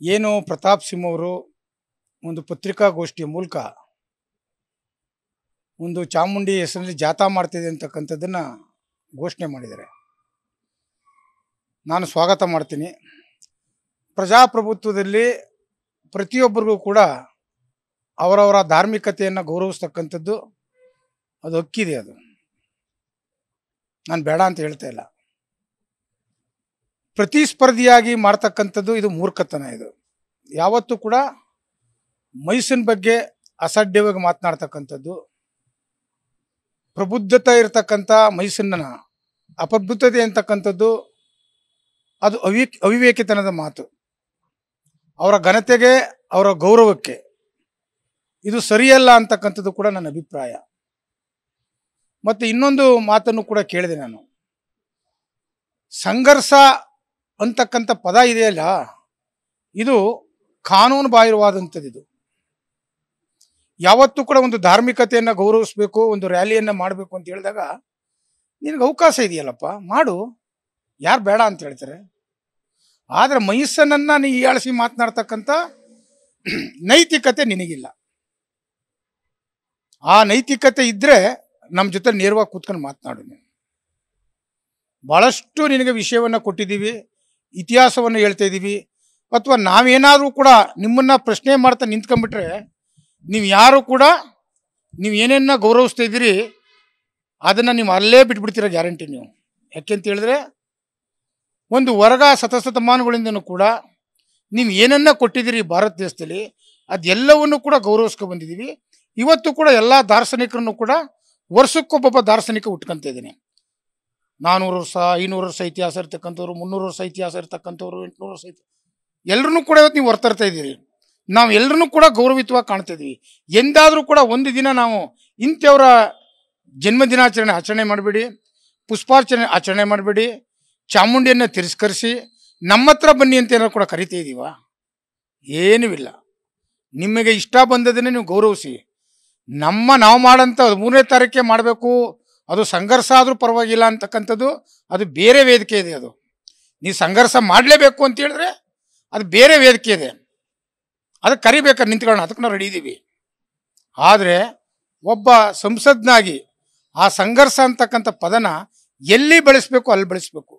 ಏನು ಪ್ರತಾಪ್ ಸಿಂಹ ಅವರು ಒಂದು ಪತ್ರಿಕಾಗೋಷ್ಠಿಯ ಮೂಲಕ ಒಂದು ಚಾಮುಂಡಿ ಹೆಸರಲ್ಲಿ ಜಾಥಾ ಮಾಡ್ತಿದೆ ಅಂತಕ್ಕಂಥದ್ದನ್ನು ಘೋಷಣೆ ಮಾಡಿದ್ದಾರೆ ನಾನು ಸ್ವಾಗತ ಮಾಡ್ತೀನಿ ಪ್ರಜಾಪ್ರಭುತ್ವದಲ್ಲಿ ಪ್ರತಿಯೊಬ್ಬರಿಗೂ ಕೂಡ ಅವರವರ ಧಾರ್ಮಿಕತೆಯನ್ನು ಗೌರವಿಸ್ತಕ್ಕಂಥದ್ದು ಅದು ಹಕ್ಕಿದೆ ಅದು ನಾನು ಬೇಡ ಅಂತ ಹೇಳ್ತಾ ಇಲ್ಲ ಪ್ರತಿಸ್ಪರ್ಧಿಯಾಗಿ ಮಾಡ್ತಕ್ಕಂಥದ್ದು ಇದು ಮೂರ್ಖತನ ಇದು ಯಾವತ್ತೂ ಕೂಡ ಮೈಸೂರಿನ ಬಗ್ಗೆ ಅಸಡ್ಯವಾಗಿ ಮಾತನಾಡ್ತಕ್ಕಂಥದ್ದು ಪ್ರಬುದ್ಧತೆ ಇರತಕ್ಕಂಥ ಮೈಸೂರಿನ ಅಪಬುದ್ಧತೆ ಅಂತಕ್ಕಂಥದ್ದು ಅದು ಅವಿ ಅವಿವೇಕಿತನದ ಮಾತು ಅವರ ಘನತೆಗೆ ಅವರ ಗೌರವಕ್ಕೆ ಇದು ಸರಿಯಲ್ಲ ಅಂತಕ್ಕಂಥದ್ದು ಕೂಡ ನನ್ನ ಅಭಿಪ್ರಾಯ ಮತ್ತು ಇನ್ನೊಂದು ಮಾತನ್ನು ಕೂಡ ಕೇಳಿದೆ ನಾನು ಸಂಘರ್ಷ ಅಂತಕ್ಕಂಥ ಪದ ಇದೆಯಲ್ಲ ಇದು ಕಾನೂನು ಬಾಹಿರವಾದಂಥದ್ದು ಇದು ಯಾವತ್ತೂ ಕೂಡ ಒಂದು ಧಾರ್ಮಿಕತೆಯನ್ನು ಗೌರವಿಸ್ಬೇಕು ಒಂದು ರ್ಯಾಲಿಯನ್ನು ಮಾಡಬೇಕು ಅಂತ ಹೇಳಿದಾಗ ನಿನಗೆ ಅವಕಾಶ ಇದೆಯಲ್ಲಪ್ಪ ಮಾಡು ಯಾರು ಬೇಡ ಅಂತ ಹೇಳ್ತಾರೆ ಆದರೆ ಮೈಸನ್ನನ್ನು ನೀ ಹೀಯಾಳಿಸಿ ಮಾತನಾಡ್ತಕ್ಕಂಥ ನೈತಿಕತೆ ನಿನಗಿಲ್ಲ ಆ ನೈತಿಕತೆ ಇದ್ದರೆ ನಮ್ಮ ಜೊತೆ ನೇರವಾಗಿ ಕೂತ್ಕೊಂಡು ಮಾತನಾಡು ನೀನು ಭಾಳಷ್ಟು ನಿನಗೆ ವಿಷಯವನ್ನು ಕೊಟ್ಟಿದ್ದೀವಿ ಇತಿಹಾಸವನ್ನು ಹೇಳ್ತಾ ಇದ್ದೀವಿ ಅಥವಾ ನಾವೇನಾದರೂ ಕೂಡ ನಿಮ್ಮನ್ನು ಪ್ರಶ್ನೆ ಮಾಡ್ತಾ ನಿಂತ್ಕೊಂಡ್ಬಿಟ್ರೆ ನೀವು ಯಾರು ಕೂಡ ನೀವು ಏನೇನ ಗೌರವಿಸ್ತಾ ಇದ್ದೀರಿ ಅದನ್ನು ನೀವು ಅಲ್ಲೇ ಬಿಟ್ಬಿಡ್ತೀರ ಗ್ಯಾರಂಟಿ ನೀವು ಯಾಕೆಂತ ಹೇಳಿದ್ರೆ ಒಂದು ವರ್ಗ ಶತಶತಮಾನಗಳಿಂದನೂ ಕೂಡ ನೀವು ಏನನ್ನ ಕೊಟ್ಟಿದ್ದೀರಿ ಭಾರತ ದೇಶದಲ್ಲಿ ಅದೆಲ್ಲವನ್ನು ಕೂಡ ಗೌರವಿಸ್ಕೊ ಬಂದಿದ್ದೀವಿ ಇವತ್ತು ಕೂಡ ಎಲ್ಲ ದಾರ್ಶನಿಕರನ್ನು ಕೂಡ ವರ್ಷಕ್ಕೊಬ್ಬೊಬ್ಬ ದಾರ್ಶನಿಕ ಉಟ್ಕೊಂತ ಇದ್ದೀನಿ ನಾನ್ನೂರು ವರ್ಷ ಐನೂರು ವರ್ಷ ಇತಿಹಾಸ ಇರ್ತಕ್ಕಂಥವ್ರು ಮುನ್ನೂರು ವರ್ಷ ಇತಿಹಾಸ ಇರ್ತಕ್ಕಂಥವ್ರು ಎಂಟುನೂರು ವರ್ಷ ಇತಿ ಎಲ್ಲರನ್ನೂ ಕೂಡ ಇವತ್ತು ನೀವು ಹೊರ್ತರ್ತಾ ಇದ್ದೀರಿ ನಾವು ಎಲ್ಲರನ್ನೂ ಕೂಡ ಗೌರವಿತವಾಗಿ ಕಾಣ್ತಾ ಇದ್ದೀವಿ ಎಂದಾದರೂ ಕೂಡ ಒಂದು ದಿನ ನಾವು ಇಂಥವರ ಜನ್ಮ ದಿನಾಚರಣೆ ಆಚರಣೆ ಮಾಡಬೇಡಿ ಪುಷ್ಪಾರ್ಚನೆ ಆಚರಣೆ ಮಾಡಬೇಡಿ ಚಾಮುಂಡಿಯನ್ನು ತಿರಸ್ಕರಿಸಿ ನಮ್ಮ ಹತ್ರ ಬನ್ನಿ ಅಂತ ಏನಾದ್ರು ಕೂಡ ಕರಿತಾ ಇದ್ದೀವ ಏನೂ ಇಲ್ಲ ನಿಮಗೆ ಇಷ್ಟ ಬಂದದನ್ನೇ ನೀವು ಗೌರವಿಸಿ ನಮ್ಮ ನಾವು ಮಾಡೋಂಥ ಮೂರನೇ ತಾರೀಕೆ ಮಾಡಬೇಕು ಅದು ಸಂಘರ್ಷ ಆದರೂ ಪರವಾಗಿಲ್ಲ ಅಂತಕ್ಕಂಥದ್ದು ಅದು ಬೇರೆ ವೇದಿಕೆ ಇದೆ ಅದು ನೀವು ಸಂಘರ್ಷ ಮಾಡಲೇಬೇಕು ಅಂತ ಹೇಳಿದ್ರೆ ಅದು ಬೇರೆ ವೇದಿಕೆ ಇದೆ ಅದಕ್ಕೆ ಕರಿಬೇಕಾದ್ರೆ ನಿಂತ್ಕೊಳ್ಳೋಣ ಅದಕ್ಕೆ ನಾವು ರೆಡಿ ಇದ್ದೀವಿ ಆದರೆ ಒಬ್ಬ ಸಂಸದ್ನಾಗಿ ಆ ಸಂಘರ್ಷ ಅಂತಕ್ಕಂಥ ಪದನ ಎಲ್ಲಿ ಬೆಳೆಸ್ಬೇಕು ಅಲ್ಲಿ ಬೆಳೆಸ್ಬೇಕು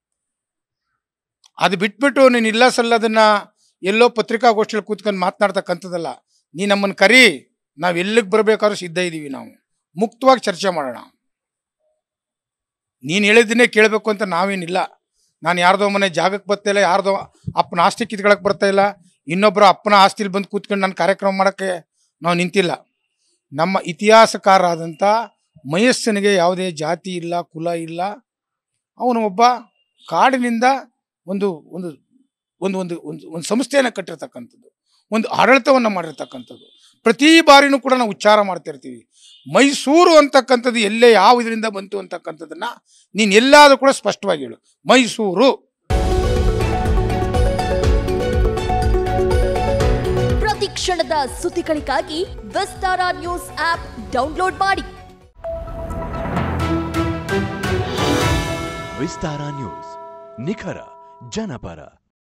ಅದು ಬಿಟ್ಬಿಟ್ಟು ನೀನು ಇಲ್ಲ ಸಲ್ಲದನ್ನ ಎಲ್ಲೋ ಪತ್ರಿಕಾಗೋಷ್ಠಿಯಲ್ಲಿ ಕೂತ್ಕೊಂಡು ಮಾತನಾಡ್ತಕ್ಕಂಥದ್ದಲ್ಲ ನೀ ನಮ್ಮನ್ನು ಕರಿ ನಾವು ಎಲ್ಲಿಗೆ ಬರಬೇಕಾದ್ರೂ ಸಿದ್ಧ ಇದ್ದೀವಿ ನಾವು ಮುಕ್ತವಾಗಿ ಚರ್ಚೆ ಮಾಡೋಣ ನೀನು ಹೇಳಿದ್ದನ್ನೇ ಕೇಳಬೇಕು ಅಂತ ನಾವೇನಿಲ್ಲ ನಾನು ಯಾರ್ದೋ ಮನೆ ಜಾಗಕ್ಕೆ ಬರ್ತಾ ಇಲ್ಲ ಯಾರ್ದೋ ಅಪ್ಪನ ಆಸ್ತಿ ಕಿತ್ಕೊಳಕ್ಕೆ ಬರ್ತಾ ಇಲ್ಲ ಇನ್ನೊಬ್ಬರ ಅಪ್ಪನ ಆಸ್ತಿಲಿ ಬಂದು ಕೂತ್ಕೊಂಡು ನಾನು ಕಾರ್ಯಕ್ರಮ ಮಾಡೋಕ್ಕೆ ನಾವು ನಿಂತಿಲ್ಲ ನಮ್ಮ ಇತಿಹಾಸಕಾರರಾದಂಥ ಮಯಸ್ಸನಿಗೆ ಯಾವುದೇ ಜಾತಿ ಇಲ್ಲ ಕುಲ ಇಲ್ಲ ಅವನು ಒಬ್ಬ ಕಾಡಿನಿಂದ ಒಂದು ಒಂದು ಒಂದು ಒಂದು ಒಂದು ಒಂದು ಸಂಸ್ಥೆಯನ್ನು ಕಟ್ಟಿರ್ತಕ್ಕಂಥದ್ದು ಒಂದು ಆಡಳಿತವನ್ನು ಮಾಡಿರ್ತಕ್ಕಂಥದ್ದು ಪ್ರತಿ ಬಾರಿನೂ ಕೂಡ ನಾವು ಉಚ್ಚಾರ ಮಾಡ್ತಾ ಇರ್ತೀವಿ ಮೈಸೂರು ಅಂತಕ್ಕಂಥದ್ದು ಎಲ್ಲೇ ಯಾವ ಇದರಿಂದ ಬಂತು ಅಂತಕ್ಕಂಥದ್ದನ್ನ ನೀನು ಎಲ್ಲಾದರೂ ಕೂಡ ಸ್ಪಷ್ಟವಾಗಿ ಹೇಳು ಮೈಸೂರು ಪ್ರತಿ ಕ್ಷಣದ ಸುದ್ದಿಗಳಿಗಾಗಿ ವಿಸ್ತಾರ ನ್ಯೂಸ್ ಆಪ್ ಡೌನ್ಲೋಡ್ ಮಾಡಿ ವಿಸ್ತಾರ ನ್ಯೂಸ್ ನಿಖರ ಜನಪರ